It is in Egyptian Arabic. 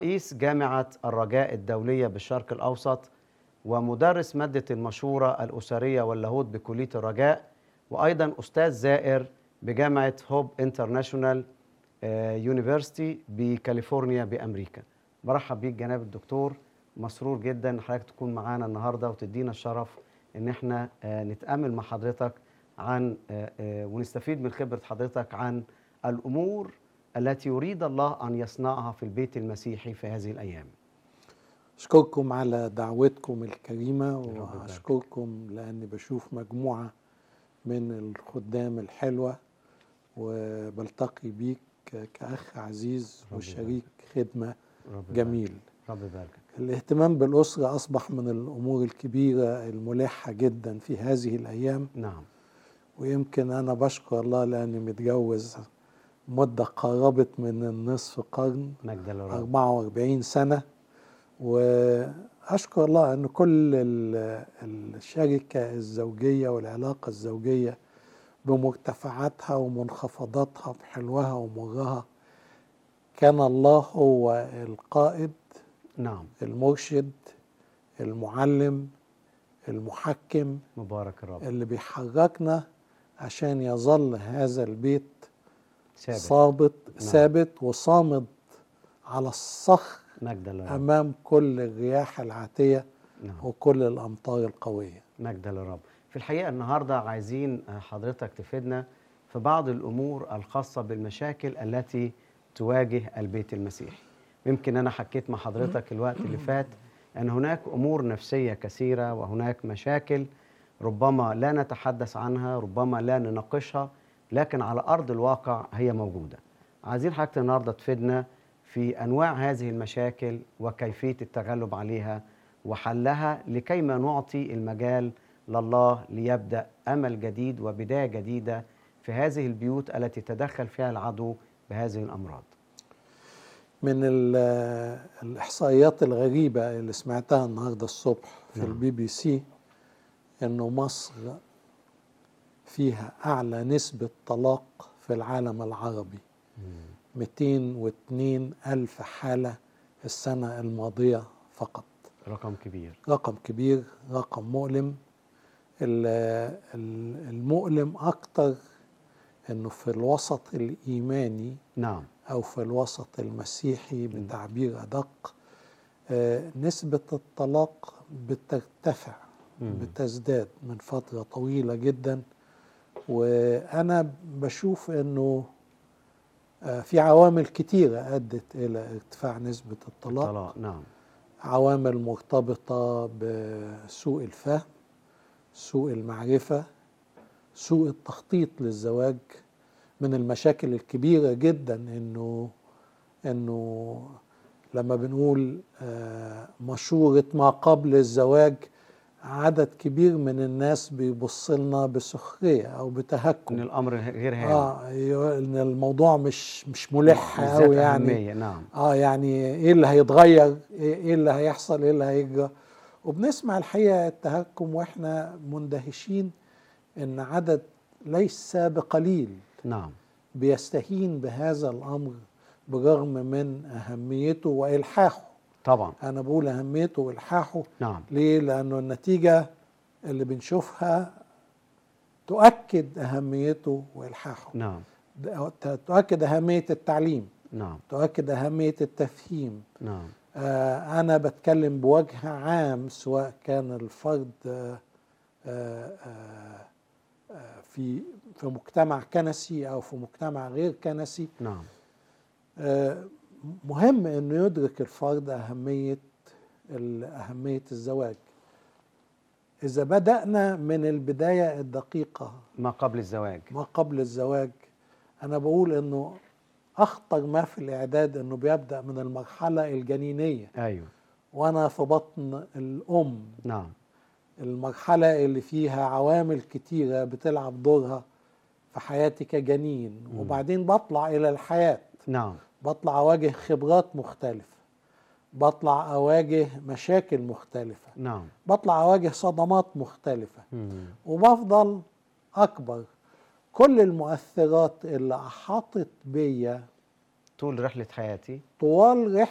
رئيس جامعة الرجاء الدولية بالشرق الأوسط ومدرس مادة المشورة الأسرية واللاهوت بكلية الرجاء وأيضا أستاذ زائر بجامعة هوب انترناشونال يونيفرسيتي بكاليفورنيا بأمريكا برحب بيك جناب الدكتور مسرور جدا ان حضرتك تكون معانا النهارده وتدينا الشرف ان احنا آه، نتامل مع حضرتك عن آه، آه، ونستفيد من خبره حضرتك عن الامور التي يريد الله ان يصنعها في البيت المسيحي في هذه الايام. أشكركم على دعوتكم الكريمة رب يبارك. وأشكركم لأني بشوف مجموعة من الخدام الحلوة وبلتقي بيك كأخ عزيز رب وشريك خدمة رب يبارك. جميل رب يبارك. الاهتمام بالأسرة أصبح من الأمور الكبيرة الملحة جدا في هذه الأيام نعم ويمكن أنا بشكر الله لأني متجوز مدة قربت من النصف قرن مجد للرب 44 سنة وأشكر الله أن كل ال- الشركة الزوجية والعلاقة الزوجية بمرتفعاتها ومنخفضاتها بحلوها ومرها كان الله هو القائد نعم المرشد المعلم المحكم مبارك الرب اللي بيحركنا عشان يظل هذا البيت ثابت صابت ثابت وصامد على الصخر مجد للرب امام كل الرياح العاتيه نعم وكل الامطار القويه مجد للرب في الحقيقة النهاردة عايزين حضرتك تفيدنا في بعض الأمور الخاصة بالمشاكل التي تواجه البيت المسيحي يمكن أنا حكيت مع حضرتك الوقت اللي فات أن هناك أمور نفسية كثيرة وهناك مشاكل ربما لا نتحدث عنها ربما لا نناقشها لكن على أرض الواقع هي موجودة عايزين حضرتك النهاردة تفيدنا في أنواع هذه المشاكل وكيفية التغلب عليها وحلها لكيما نعطي المجال لله ليبدأ أمل جديد وبداية جديدة في هذه البيوت التي تدخل فيها العدو بهذه الأمراض من ال- الاحصائيات الغريبه اللي سمعتها النهارده الصبح في نعم. البي بي سي انه مصر فيها اعلى نسبه طلاق في العالم العربي 202 الف حاله السنه الماضيه فقط رقم كبير رقم كبير رقم مؤلم ال- ال- المؤلم اكتر انه في الوسط الايماني نعم او في الوسط المسيحي بتعبير ادق آه، نسبه الطلاق بترتفع مم. بتزداد من فتره طويله جدا وانا بشوف انه آه، في عوامل كتيره ادت الى ارتفاع نسبه الطلاق طلاق نعم عوامل مرتبطة بسوء الفهم سوء المعرفة سوء التخطيط للزواج من المشاكل الكبيرة جدا انه انه لما بنقول آه، مشورة ما قبل الزواج عدد كبير من الناس بيبص لنا بسخرية او بتهكم إن الأمر غير هام اه أيوة، ان الموضوع مش مش ملح ذات قوي يعني أهمية نعم اه يعني ايه اللي هيتغير ايه إيه اللي هيحصل ايه اللي هيجرى وبنسمع الحقيقه التهكم واحنا مندهشين ان عدد ليس بقليل نعم بيستهين بهذا الامر بالرغم من اهميته والحاحه طبعا انا بقول اهميته والحاحه نعم ليه لانه النتيجه اللي بنشوفها تؤكد اهميته والحاحه نعم تؤكد اهميه التعليم نعم تؤكد اهميه التفهيم نعم آه، أنا بتكلم بوجه عام سواء كان الفرد آه، آه، آه، آه، في في مجتمع كنسي أو في مجتمع غير كنسي نعم آه، مهم إنه يدرك الفرد أهمية ال- أهمية الزواج إذا بدأنا من البداية الدقيقة ما قبل الزواج ما قبل الزواج أنا بقول إنه أخطر ما في الإعداد إنه بيبدأ من المرحلة الجنينية أيوه وانا في بطن الام نعم المرحله اللي فيها عوامل كتيره بتلعب دورها في حياتي كجنين مم. وبعدين بطلع الى الحياه نعم بطلع اواجه خبرات مختلفه بطلع اواجه مشاكل مختلفه نعم بطلع اواجه صدمات مختلفه مم. وبفضل اكبر كل المؤثرات اللي احاطت بيا طول رحلة حياتي طوال